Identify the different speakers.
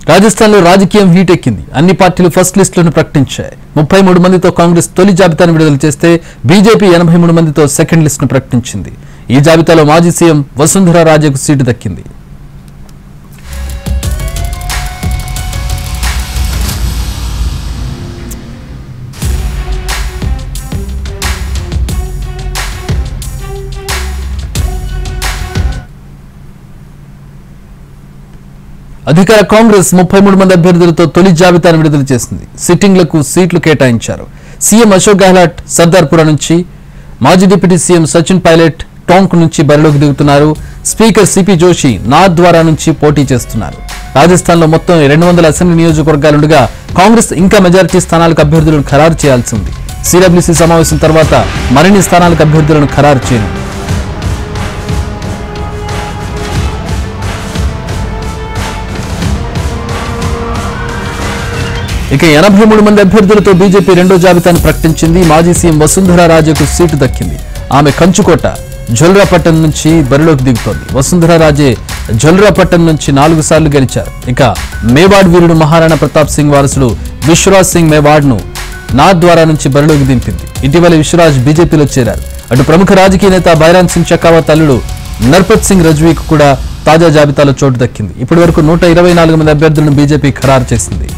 Speaker 1: రాజస్థాన్లో రాజకీయం హీట్ ఎక్కింది అన్ని పార్టీలు ఫస్ట్ లిస్టులను ప్రకటించాయి ముప్పై మూడు మందితో కాంగ్రెస్ తొలి జాబితాను విడుదల చేస్తే బీజేపీ ఎనభై మూడు మందితో సెకండ్ లిస్టును ప్రకటించింది ఈ జాబితాలో మాజీ సీఎం వసుంధర రాజేకు సీటు దక్కింది అధికార కాంగ్రెస్ ముప్పై మూడు మంది అభ్యర్థులతో తొలి జాబితాను విడుదల చేసింది సిట్టింగ్లకు సీట్లు కేటాయించారు సీఎం అశోక్ గెహ్లాట్ సర్దార్పుర నుంచి మాజీ డిప్యూటీ సీఎం సచిన్ పైలట్ టోంక్ నుంచి బరిలోకి దిగుతున్నారు స్పీకర్ సిపి జోషి నాథ్ ద్వారా నుంచి పోటీ చేస్తున్నారు రాజస్థాన్లో మొత్తం రెండు వందల అసెంబ్లీ నియోజకవర్గాలుండగా కాంగ్రెస్ ఇంకా మెజారిటీ స్థానాలకు అభ్యర్థులను ఖరారు చేయాల్సి ఉంది సిడబ్ల్యూసీ సమావేశం తర్వాత మరిన్ని స్థానాలకు అభ్యర్థులను ఖరారు చేయనుంది ఇక ఎనభై మూడు మంది అభ్యర్థులతో బీజేపీ రెండో జాబితాను ప్రకటించింది మాజీ సీఎం వసుంధర రాజేకు సీటు దక్కింది ఆమె కంచుకోట జొల్రాపట్టణం నుంచి బరిలోకి దిగుతోంది వసుంధర రాజే జొల్రాపట్టణం నుంచి నాలుగు సార్లు గెలిచారు ఇక మేవాడ్ వీరుడు మహారాణా ప్రతాప్ సింగ్ వారసుడు విశ్వరాజ్ సింగ్ మేవాడ్ ను నాథ్ ద్వారా నుంచి బరిలోకి దింపింది ఇటీవల విశ్వరాజ్ బీజేపీలో చేరారు అటు ప్రముఖ రాజకీయ నేత బైరాన్ సింగ్ షకావత్ అల్లుడు నర్పత్ సింగ్ రజ్వీకి కూడా తాజా జాబితాలో చోటు దక్కింది ఇప్పటి వరకు నూట ఇరవై నాలుగు మంది అభ్యర్థులను బీజేపీ ఖరారు చేసింది